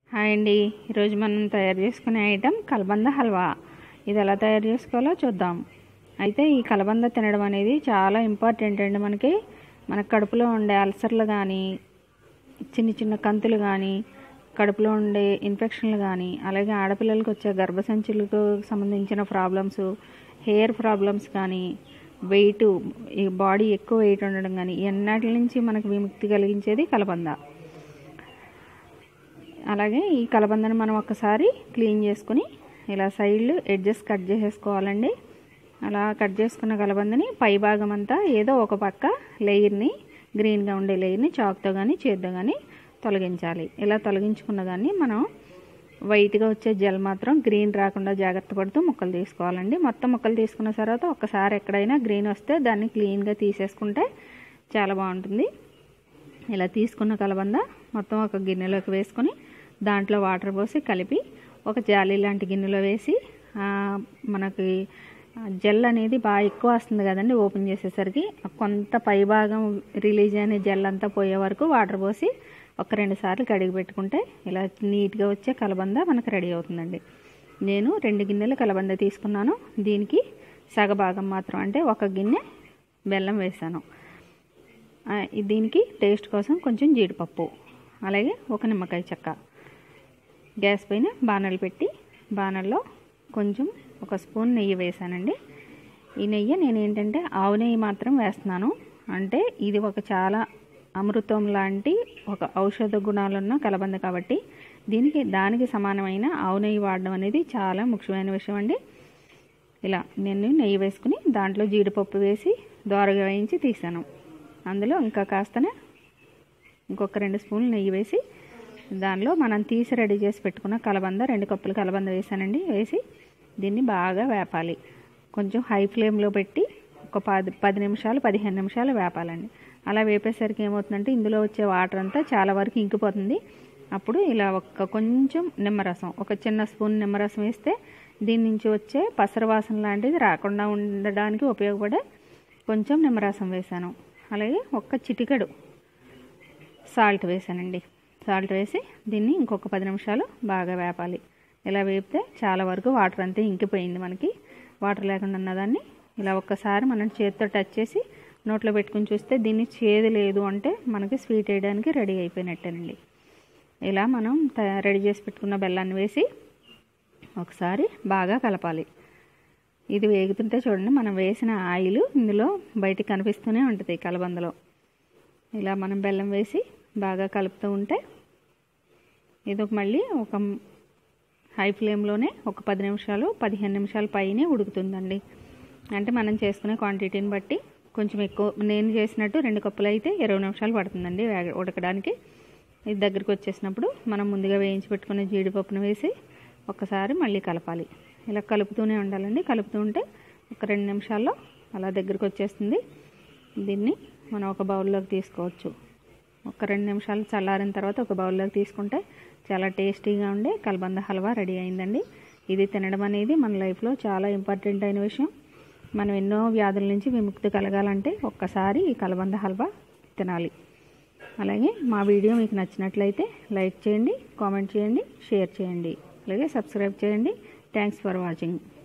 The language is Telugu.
హాయ్ అండి ఈరోజు మనం తయారు చేసుకునే ఐటెం కలబంద హల్వా ఇది ఎలా తయారు చేసుకోవాలో చూద్దాం అయితే ఈ కలబంద తినడం అనేది చాలా ఇంపార్టెంట్ అండి మనకి మన కడుపులో ఉండే అల్సర్లు కానీ చిన్న చిన్న కంతులు కానీ కడుపులో ఉండే ఇన్ఫెక్షన్లు కానీ అలాగే ఆడపిల్లలకు వచ్చే గర్భసంచులకు సంబంధించిన ప్రాబ్లమ్స్ హెయిర్ ప్రాబ్లమ్స్ కానీ వెయిట్ ఈ బాడీ ఎక్కువ వెయిట్ ఉండడం కానీ ఎన్నటి నుంచి మనకు విముక్తి కలిగించేది కలబంద అలాగే ఈ కలబందని మనం ఒకసారి క్లీన్ చేసుకుని ఇలా సైడ్లు ఎడ్జెస్ కట్ చేసేసుకోవాలండి అలా కట్ చేసుకున్న కలబందని పై భాగం అంతా ఏదో ఒక పక్క లేయర్ని గ్రీన్గా ఉండే లేయర్ని చాక్తో కానీ చేత్తో కానీ తొలగించాలి ఇలా తొలగించుకున్న దాన్ని మనం వైట్గా వచ్చే జెల్ మాత్రం గ్రీన్ రాకుండా జాగ్రత్త పడుతూ ముక్కలు తీసుకోవాలండి మొత్తం ముక్కలు తీసుకున్న తర్వాత ఒక్కసారి ఎక్కడైనా గ్రీన్ వస్తే దాన్ని క్లీన్గా తీసేసుకుంటే చాలా బాగుంటుంది ఇలా తీసుకున్న కలబంద మొత్తం ఒక గిన్నెలోకి వేసుకొని దాంట్లో వాటర్ పోసి కలిపి ఒక జాలి లాంటి గిన్నెలో వేసి మనకి జెల్ అనేది బాగా ఎక్కువ వస్తుంది కదండి ఓపెన్ చేసేసరికి కొంత పై భాగం రిలీజ్ అయిన జెల్ అంతా పోయే వరకు వాటర్ పోసి ఒక రెండు సార్లు కడిగి పెట్టుకుంటే ఇలా నీట్గా వచ్చే కలబంద మనకు రెడీ అవుతుందండి నేను రెండు గిన్నెలు కలబంద తీసుకున్నాను దీనికి సగభాగం మాత్రం అంటే ఒక గిన్నె బెల్లం వేసాను దీనికి టేస్ట్ కోసం కొంచెం జీడిపప్పు అలాగే ఒక నిమ్మకాయ చెక్క గ్యాస్ పైన బాణలు పెట్టి బాణల్లో కొంచెం ఒక స్పూన్ నెయ్యి వేసానండి ఈ నెయ్యి నేను ఏంటంటే ఆవు నెయ్యి మాత్రం వేస్తున్నాను అంటే ఇది ఒక చాలా అమృతం లాంటి ఒక ఔషధ గుణాలున్న కలబంద కాబట్టి దీనికి దానికి సమానమైన ఆవు నెయ్యి వాడడం అనేది చాలా ముఖ్యమైన విషయం అండి ఇలా నేను నెయ్యి వేసుకుని దాంట్లో జీడిపప్పు వేసి దోరగా వేయించి తీసాను అందులో ఇంకా కాస్తనే ఇంకొక రెండు స్పూన్లు నెయ్యి వేసి దానిలో మనం తీసి రెడీ చేసి పెట్టుకున్న కలబంద రెండు కప్పులు కలబంద వేసానండి వేసి దీన్ని బాగా వేపాలి కొంచెం హై ఫ్లేమ్లో పెట్టి ఒక పది పది నిమిషాలు పదిహేను నిమిషాలు వేపాలండి అలా వేపేసరికి ఏమవుతుందంటే ఇందులో వచ్చే వాటర్ అంతా చాలా వరకు ఇంకిపోతుంది అప్పుడు ఇలా ఒక కొంచెం నిమ్మరసం ఒక చిన్న స్పూన్ నిమ్మరసం వేస్తే దీని నుంచి వచ్చే పసర వాసన లాంటిది రాకుండా ఉండడానికి ఉపయోగపడే కొంచెం నిమ్మరసం వేసాను అలాగే ఒక్క చిటికెడు సాల్ట్ వేసానండి సాల్ట్ వేసి దీన్ని ఇంకొక పది నిమిషాలు బాగా వేపాలి ఇలా వేపితే చాలా వరకు వాటర్ అంతా ఇంకిపోయింది మనకి వాటర్ లేకుండా ఉన్నదాన్ని ఇలా ఒక్కసారి మనం చేతితో టచ్ చేసి నోట్లో పెట్టుకుని చూస్తే దీన్ని చేదు లేదు అంటే మనకి స్వీట్ వేయడానికి రెడీ అయిపోయినట్టేనండి ఇలా మనం రెడీ చేసి పెట్టుకున్న బెల్లాన్ని వేసి ఒకసారి బాగా కలపాలి ఇది వేగుతుంటే చూడండి మనం వేసిన ఆయిల్ ఇందులో బయటికి కనిపిస్తూనే ఉంటుంది కలబందలో ఇలా మనం బెల్లం వేసి బాగా కలుపుతూ ఉంటే ఇది ఒక మళ్ళీ ఒక హై ఫ్లేమ్లోనే ఒక పది నిమిషాలు పదిహేను నిమిషాల పైనే ఉడుకుతుందండి అంటే మనం చేసుకునే క్వాంటిటీని బట్టి కొంచెం ఎక్కువ నేను చేసినట్టు రెండు కప్పులు అయితే ఇరవై నిమిషాలు పడుతుందండి ఉడకడానికి ఇది దగ్గరికి వచ్చేసినప్పుడు మనం ముందుగా వేయించి పెట్టుకున్న జీడిపప్పును వేసి ఒకసారి మళ్ళీ కలపాలి ఇలా కలుపుతూనే ఉండాలండి కలుపుతూ ఉంటే ఒక రెండు నిమిషాల్లో అలా దగ్గరికి వచ్చేస్తుంది దీన్ని మనం ఒక బౌల్లోకి తీసుకోవచ్చు ఒక రెండు నిమిషాలు చల్లారిన తర్వాత ఒక బౌల్లోకి తీసుకుంటే చాలా టేస్టీగా ఉండే కలబంద హల్వా రెడీ అయిందండి ఇది తినడం అనేది మన లైఫ్లో చాలా ఇంపార్టెంట్ అయిన విషయం మనం ఎన్నో వ్యాధుల నుంచి విముక్తి కలగాలంటే ఒక్కసారి ఈ కలబంద హల్వా తినాలి అలాగే మా వీడియో మీకు నచ్చినట్లయితే లైక్ చేయండి కామెంట్ చేయండి షేర్ చేయండి అలాగే సబ్స్క్రైబ్ చేయండి థ్యాంక్స్ ఫర్ వాచింగ్